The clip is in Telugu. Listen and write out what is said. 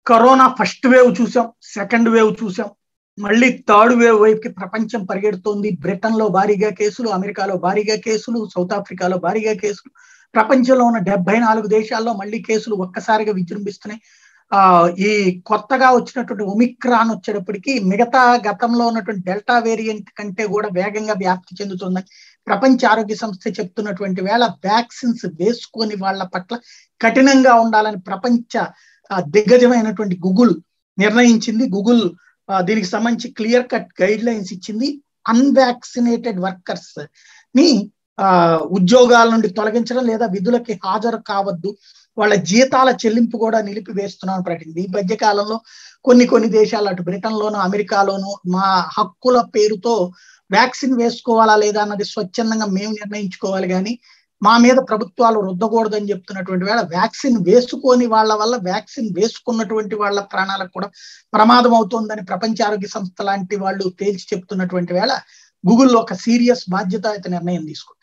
కరోనా ఫస్ట్ వేవ్ చూసాం సెకండ్ వేవ్ చూసాం మళ్ళీ థర్డ్ వేవ్ వైపుకి ప్రపంచం పరిగెడుతోంది బ్రిటన్ లో భారీగా కేసులు అమెరికాలో భారీగా కేసులు సౌత్ ఆఫ్రికాలో భారీగా కేసులు ప్రపంచంలో ఉన్న డెబ్బై నాలుగు దేశాల్లో మళ్ళీ కేసులు ఒక్కసారిగా విజృంభిస్తున్నాయి ఆ ఈ కొత్తగా వచ్చినటువంటి ఒమిక్రాన్ వచ్చేటప్పటికి మిగతా గతంలో ఉన్నటువంటి డెల్టా వేరియంట్ కంటే కూడా వేగంగా వ్యాప్తి చెందుతుందని ప్రపంచ ఆరోగ్య సంస్థ చెప్తున్నటువంటి వేళ వ్యాక్సిన్స్ వేసుకొని వాళ్ళ పట్ల కఠినంగా ఉండాలని ప్రపంచ దిగ్గజమైనటువంటి గూగుల్ నిర్ణయించింది గూగుల్ దీనికి సంబంధించి క్లియర్ కట్ గైడ్ లైన్స్ ఇచ్చింది అన్వాక్సినేటెడ్ వర్కర్స్ ని ఆ ఉద్యోగాల నుండి తొలగించడం లేదా విధులకి హాజరు కావద్దు వాళ్ళ జీతాల చెల్లింపు కూడా నిలిపివేస్తున్నామని ప్రకటించింది ఈ మధ్య కాలంలో కొన్ని కొన్ని దేశాలు అటు బ్రిటన్లోను అమెరికాలోను మా హక్కుల పేరుతో వ్యాక్సిన్ వేసుకోవాలా లేదా అన్నది స్వచ్ఛందంగా మేము నిర్ణయించుకోవాలి కానీ మా మీద ప్రభుత్వాలు రుద్దకూడదని చెప్తున్నటువంటి వేళ వ్యాక్సిన్ వేసుకొని వాళ్ళ వల్ల వ్యాక్సిన్ వేసుకున్నటువంటి వాళ్ళ ప్రాణాలకు కూడా ప్రమాదం అవుతోందని ప్రపంచ ఆరోగ్య సంస్థ లాంటి వాళ్ళు తేల్చి చెప్తున్నటువంటి వేళ గూగుల్ ఒక సీరియస్ బాధ్యత అయితే నిర్ణయం తీసుకుంది